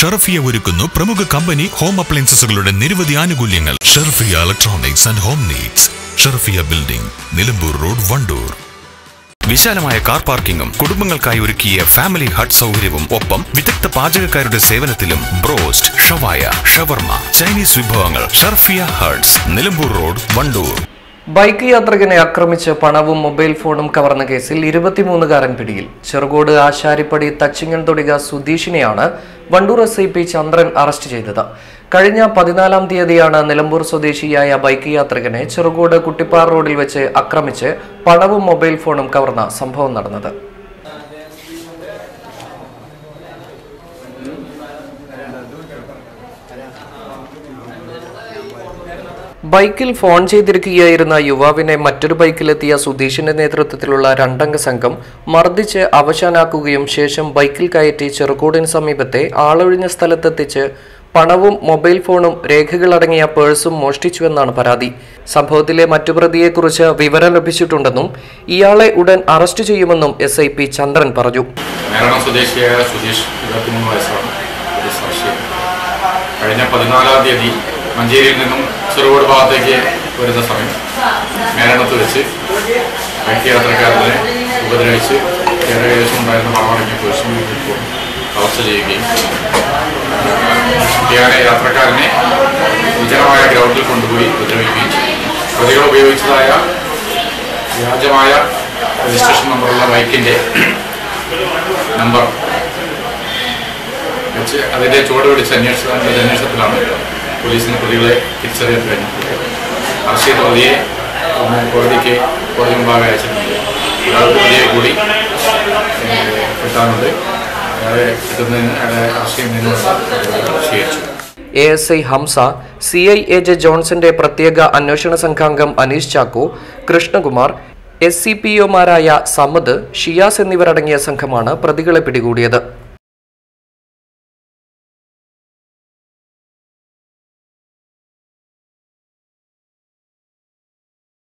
ഷെർഫിയ ഒരുക്കുന്നു പ്രമുഖ company home അപ്ലയൻസസുകളുടെ നിരവധി ആനുകൂല്യങ്ങൾ Sherfiya electronics and home needs Sherfiya building Nilambur road Wandoor വിശാലമായ കാർ പാർക്കിംഗും കുടുംബങ്ങൾക്കായി ഒരുക്കിയ ഫാമിലി ഹട്ട് സൗകര്യവും ഒപ്പം വിദഗ്ധ പാചകക്കാരുടെ സേവനത്തിലും ബ്രോസ്റ്റ് ഷവായ ഷവർമ ചൈനീസ് വിഭവങ്ങൾ Sharfiya huts Nilambur road Wandoor bike യാത്രികനെ ആക്രമിച്ച് പണവും മൊബൈൽ ഫോണും കവർന്ന കേസിൽ ഇരുപത്തിമൂന്നുകാരൻ പിടിയിൽ ചെറുകോട് ആശാരിപ്പടി തച്ചിങ്ങൻ തൊടിക സുധീഷിനെയാണ് Wandoor S I P Chandran arrest ചെയ്തത് കഴിഞ്ഞ പതിനാലാം തീയതിയാണ് നിലമ്പൂർ സ്വദേശിയായ ബൈക്ക് യാത്രികനെ ചെറുകോട് കുട്ടിപ്പാറ റോഡിൽ വെച്ച് ആക്രമിച്ച് പണവും മൊബൈൽ ഫോണും കവർന്ന സംഭവം നടന്നത് ബൈക്കിൽ ഫോൺ ചെയ്തിരിക്കുകയായിരുന്ന യുവാവിനെ മറ്റൊരു ബൈക്കിലെത്തിയ സുധീഷിന്റെ നേതൃത്വത്തിലുള്ള രണ്ടംഗ സംഘം മർദ്ദിച്ച് അവശാനാക്കുകയും ശേഷം ബൈക്കിൽ കയറ്റി ചെറുകോടിന് സമീപത്തെ ആളൊഴിഞ്ഞ സ്ഥലത്തെത്തിച്ച് പണവും മൊബൈൽ ഫോണും രേഖകളടങ്ങിയ പേഴ്സും മോഷ്ടിച്ചുവെന്നാണ് പരാതി സംഭവത്തിലെ മറ്റു പ്രതിയെക്കുറിച്ച് വിവരം ലഭിച്ചിട്ടുണ്ടെന്നും ഇയാളെ ഉടൻ അറസ്റ്റ് ചെയ്യുമെന്നും എസ് ഐ പി ചന്ദ്രൻ പറഞ്ഞു മേരണം സ്വദേശിയായ സുധീഷ് ഇരുപത്തിമൂന്ന് വയസ്സാണ് ഒരു സംശയം കഴിഞ്ഞ പതിനാലാം തീയതി മഞ്ചേരിയിൽ നിന്നും ചെറുകോട് ഭാഗത്തേക്ക് വരുന്ന സമയം മേരണത്ത് വെച്ച് ബൈക്ക് യാത്രക്കാരനെ ഉപദ്രവിച്ച് ഏകദേശം ഉണ്ടായിരുന്ന പണമടങ്ങിയ പുരുഷൻ അറസ്റ്റ് ചെയ്യുകയും ഇയാളെ യാത്രക്കാരനെ വിജനമായ ഗ്രൗണ്ടിൽ കൊണ്ടുപോയി ഉപദ്രവിക്കുകയും ചെയ്തു പ്രതികൾ ഉപയോഗിച്ചതായ വ്യാജമായ രജിസ്ട്രേഷൻ നമ്പറുള്ള ബൈക്കിൻ്റെ നമ്പർ വെച്ച് അതിൻ്റെ ചുവട് പിടിച്ച് അന്വേഷിച്ച അന്വേഷണത്തിലാണ് പോലീസിന് പ്രതികളെ തിരിച്ചറിയാൻ കഴിഞ്ഞത് അറസ്റ്റ് ചെയ്ത പ്രതിയെ ഒന്ന് കോടതിക്ക് കോടതി മുമ്പാകെ അയച്ചിട്ടുണ്ട് ഒരാൾ പ്രതിയെ കൂടി ഏഹ്, കിട്ടാനുണ്ട് അയാളെ കിട്ടുന്നതിന് അയാളെ അറസ്റ്റ് ചെയ്യുന്നതിനുള്ള സ്വീകരിച്ചു A S I Hamsa C I A J ജോൺസന്റെ പ്രത്യേക അന്വേഷണ സംഘാംഗം Aneesh Chacko Krishnakumar S C P ഒമാരായ സമദ് ഷിയാസ് എന്നിവരടങ്ങിയ സംഘമാണ് പ്രതികളെ പിടികൂടിയത്